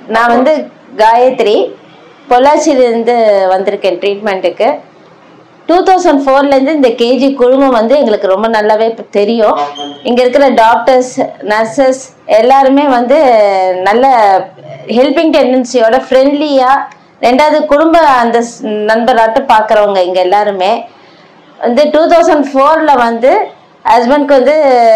நான் வந்து காயத்ரி பொள்ளாச்சியிலேருந்து வந்திருக்கேன் ட்ரீட்மெண்ட்டுக்கு டூ தௌசண்ட் ஃபோர்லேருந்து இந்த கேஜி குழுமம் வந்து எங்களுக்கு ரொம்ப நல்லாவே இப்ப தெரியும் இங்கே இருக்கிற டாக்டர்ஸ் நர்சஸ் எல்லாருமே வந்து நல்ல ஹெல்பிங் டெண்டன்சியோட ஃப்ரெண்ட்லியாக ரெண்டாவது குடும்ப அந்த ஸ்- நண்பராட்டம் பார்க்குறவங்க இங்கே எல்லாருமே வந்து டூ தௌசண்ட் ஃபோரில் வந்து ஹஸ்பண்ட்க்கு வந்து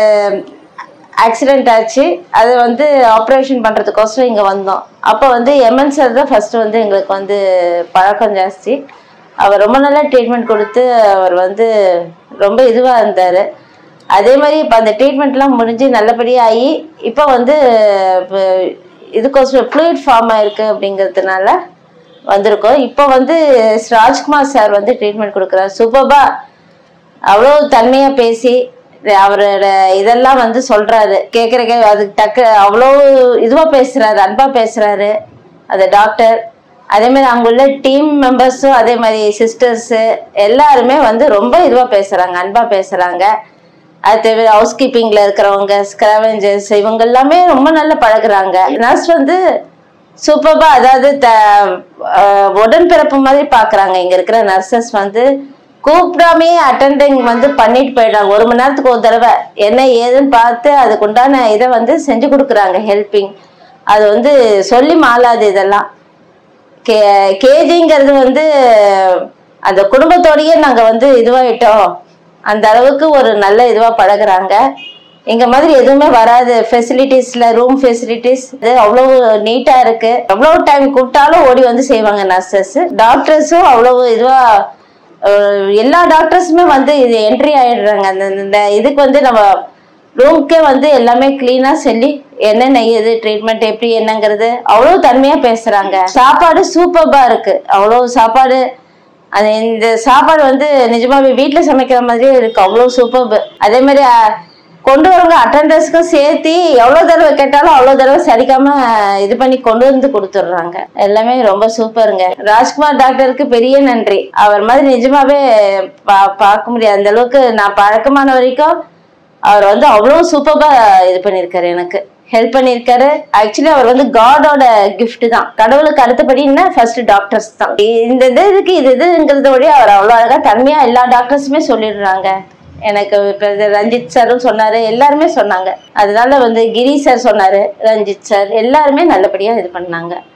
ஆக்சிடென்ட் ஆச்சு அது வந்து ஆப்ரேஷன் பண்ணுறதுக்கோசரம் இங்கே வந்தோம் அப்போ வந்து எம்என் சார் தான் ஃபஸ்ட்டு வந்து எங்களுக்கு வந்து பழக்கம் ஜாஸ்தி அவர் ரொம்ப நல்லா ட்ரீட்மெண்ட் கொடுத்து அவர் வந்து ரொம்ப இதுவாக இருந்தார் அதே மாதிரி இப்போ அந்த ட்ரீட்மெண்ட்லாம் முடிஞ்சு நல்லபடியாக ஆகி இப்போ வந்து இப்போ இதுக்கோசரம் ஃப்ளூயிட் ஃபார்ம் ஆயிருக்கு அப்படிங்கிறதுனால வந்திருக்கோம் இப்போ வந்து ராஜ்குமார் சார் வந்து ட்ரீட்மெண்ட் கொடுக்குறாரு சூப்பர்பா அவ்வளோ தன்மையா பேசி அவரோட இதெல்லாம் வந்து சொல்றாரு கேட்குற கே அதுக்கு தக்க அவ்வளோ இதுவா பேசுறாரு அன்பா பேசுறாரு அந்த டாக்டர் அதே மாதிரி அங்க உள்ள டீம் மெம்பர்ஸும் அதே மாதிரி சிஸ்டர்ஸு எல்லாருமே வந்து ரொம்ப இதுவா பேசுறாங்க அன்பா பேசுறாங்க அது தவிர ஹவுஸ் கீப்பிங்ல இருக்கிறவங்க ஸ்கிராவெஞ்சர்ஸ் இவங்க எல்லாமே ரொம்ப நல்லா பழகுறாங்க நர்ஸ் வந்து சூப்பர்பா அதாவது த அஹ் உடன்பிறப்பு மாதிரி பாக்குறாங்க இங்க இருக்கிற நர்சஸ் வந்து கூப்பிடாமே அட்டெண்டிங் வந்து பண்ணிட்டு போயிடுறாங்க ஒரு மணி நேரத்துக்கு ஒரு தடவை என்ன ஏதுன்னு பார்த்து அதுக்கு உண்டான இதை வந்து செஞ்சு கொடுக்குறாங்க ஹெல்பிங் அது வந்து சொல்லி மாளாது இதெல்லாம் கே கேஜிங்கிறது வந்து அந்த குடும்பத்தோடயே நாங்கள் வந்து இதுவாயிட்டோம் அந்த அளவுக்கு ஒரு நல்ல இதுவாக பழகுறாங்க எங்க மாதிரி எதுவுமே வராது ஃபெசிலிட்டிஸ்ல ரூம் ஃபெசிலிட்டிஸ் அவ்வளவு நீட்டா இருக்கு எவ்வளவு டைம் கூப்பிட்டாலும் ஓடி வந்து செய்வாங்க நர்சஸ் டாக்டர்ஸும் அவ்வளவு இதுவா அஹ், எல்லா டாக்டர்ஸுமே வந்து இது என்ட்ரி ஆயிடுறாங்க அந்த இந்த இதுக்கு வந்து நம்ம ரூம்க்கே வந்து எல்லாமே கிளீனா சொல்லி என்னென்ன ஏது ட்ரீட்மெண்ட் எப்படி என்னங்கிறது அவ்வளோ தன்மையா பேசுறாங்க சாப்பாடு சூப்பர்பா இருக்கு அவ்வளோ சாப்பாடு அது இந்த சாப்பாடு வந்து நிஜமாவே வீட்ல சமைக்கிற மாதிரியே இருக்கு அவ்வளோ சூப்பர் அதே மாதிரி அஹ், கொண்டு வரவங்க அட்டண்டர்ஸ்க்கும் சேர்த்து எவ்வளோ தடவை கேட்டாலும் அவ்வளோ தடவை சரிக்காம அஹ், இது பண்ணி கொண்டு வந்து கொடுத்துட்றாங்க எல்லாமே ரொம்ப சூப்பருங்க ராஜ்குமார் டாக்டருக்கு பெரிய நன்றி அவர் மாதிரி நிஜமாவே பா பார்க்க முடியாது அந்த அளவுக்கு நான் பழக்கமான வரைக்கும் அவர் வந்து அவ்வளோ சூப்பர்பா இது பண்ணியிருக்காரு எனக்கு ஹெல்ப் பண்ணியிருக்காரு ஆக்சுவலி அவர் வந்து காடோட gift தான் கடவுளுக்கு அடுத்தபடின்னா ஃபர்ஸ்ட் டாக்டர்ஸ் தான் இந்த இது இதுக்கு இது இதுங்கிறத வழி அவர் அவ்வளோ அழகா தன்மையா எல்லா டாக்டர்ஸுமே சொல்லிடுறாங்க எனக்கு இப்ப இது ரஞ்சித் சாரும் சொன்னாரு எல்லாருமே சொன்னாங்க அதனால வந்து கிரி சார் சொன்னாரு ரஞ்சித் சார் எல்லாருமே நல்லபடியா இது பண்ணாங்க